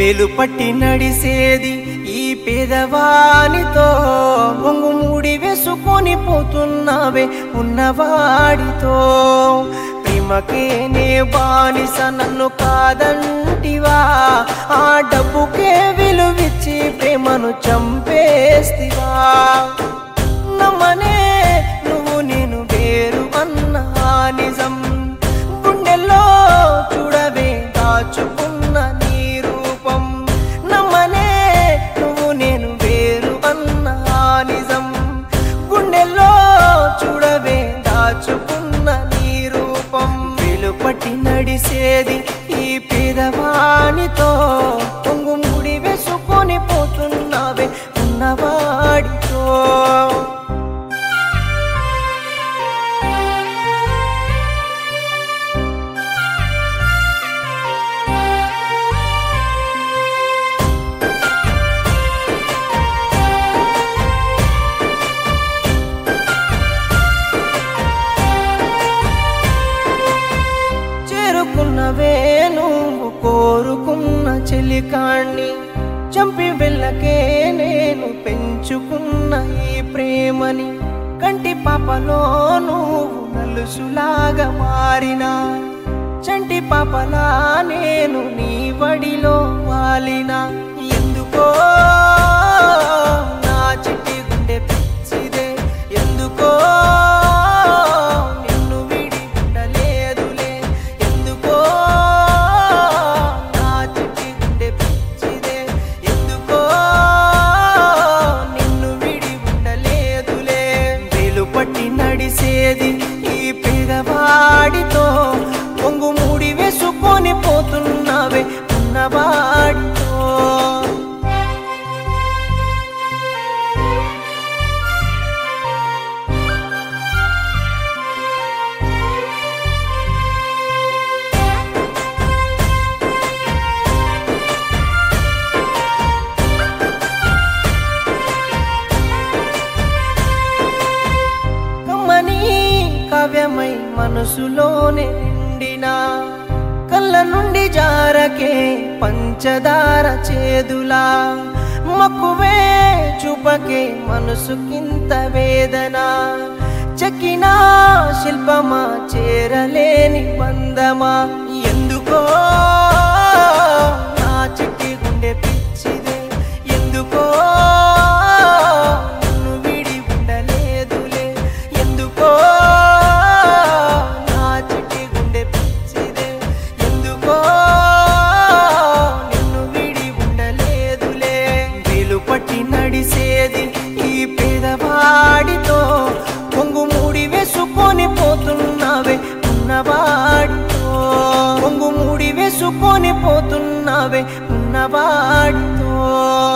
వేలు పట్టి నడిసేది ఈ పేదవానితో మొంగు మూడి వేసుకొని పోతున్నావే ఉన్నవాడితో ప్రేమకే నే బానిస నన్ను కాదంటివా ఆ డబ్బుకే విలువిచ్చి ప్రేమను చంపేస్తివా నమ్మనే నువ్వు నేను వేరు అన్న నిజం గుండెల్లో చూడవే దాచుకున్న నీ రూపం నమ్మనే నువ్వు నేను వేరు అన్న నిజం గుండెల్లో చూడవే దాచుకున్న నీ రూపం వెలుపటి నడిసేది ఈ పేదవానితో పొంగు ముడి వేసుకొని పోతున్నావే ఉన్నవాడితో చేరుకున్నవే నువ్వు కోరుకున్న చెలికాణ్ణి చంపి వెళ్ళకే నేను పెంచుకున్న ఈ ప్రేమని కంటి పాపలో నువ్వు నలుసులాగా మారినా చంటి పాపలా నేను నీ వడిలో వాలినా ఎందుకో నా చిట్టి గుండె పిచ్చిదే ఎందుకో నిన్ను విడి ఉండలేదులే ఎందుకో నా చిట్టి గుండె పిచ్చిదే ఎందుకో నిన్ను విడి ఉండలేదులే వేలు పట్టి నడిసేది ఈ పేదవాడితో పొంగు మూడి వేసుకొని పోతున్నావే ఉన్నవాడితో కమ్మని కావ్యమై మనసులోనే నిండిన కళ్ళ నుండి జారకే పంచదార చేదులా మక్కువే చూపకే మనసుకింత వేదన చెక్కిన శిల్పమా చేరలేని బంధమా ఎందుకో నా చిట్టి గుండె పిచ్చిదే ఎందుకో నిన్ను విడి ఉండలేదులే ఎందుకో నా చిట్టి గుండె పిచ్చిదే ఎందుకో నిన్ను విడి ఉండలేదులే వేలు పట్టి నడిసేది ఈ పేదవాడితో పొంగు మూడి వేసుకొని పోతున్నావే ఉన్నవాడితో పొంగు మూడి వేసుకొని పోతున్నావే ఉన్నవాడితో